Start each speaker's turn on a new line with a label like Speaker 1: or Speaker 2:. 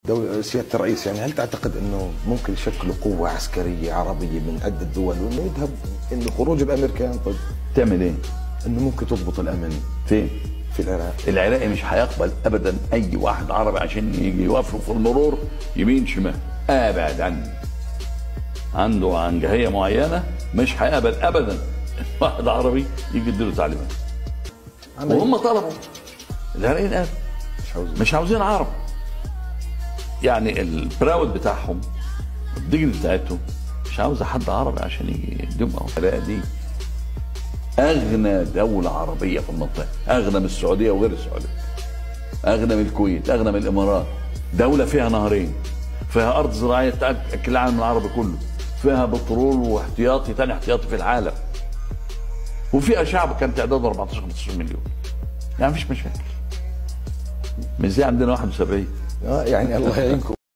Speaker 1: دولة سيادة الرئيس يعني هل تعتقد انه ممكن يشكلوا قوة عسكرية عربية من عدة دول وانه يذهب انه خروج الامريكان طب
Speaker 2: تعمل ايه؟
Speaker 1: انه ممكن تضبط الامن
Speaker 2: فين؟
Speaker 1: في العراق
Speaker 2: العراقي مش هيقبل ابدا اي واحد عربي عشان يجي يوقف له في المرور يمين شمال ابعد عني عنده عنجهيه معينه مش هيقبل ابدا واحد عربي يجي يديله تعليمات
Speaker 1: عمل-
Speaker 2: وهم طلبوا العراقيين قالوا
Speaker 1: مش عاوز
Speaker 2: مش عاوزين عرب يعني البراود بتاعهم الدجل بتاعتهم مش عاوزه حد عربي عشان يجي يديهم أهو. العراق دي اغنى دوله عربيه في المنطقه اغنى من السعوديه وغير السعوديه اغنى من الكويت اغنى من الامارات دوله فيها نهرين فيها ارض زراعيه تاكل العالم العربي كله فيها بترول واحتياطي تاني احتياطي في العالم وفيها شعب كان تعداده 14 15 مليون يعني مفيش مشاكل مش زي عندنا 71
Speaker 1: اه يعني الله يعينكم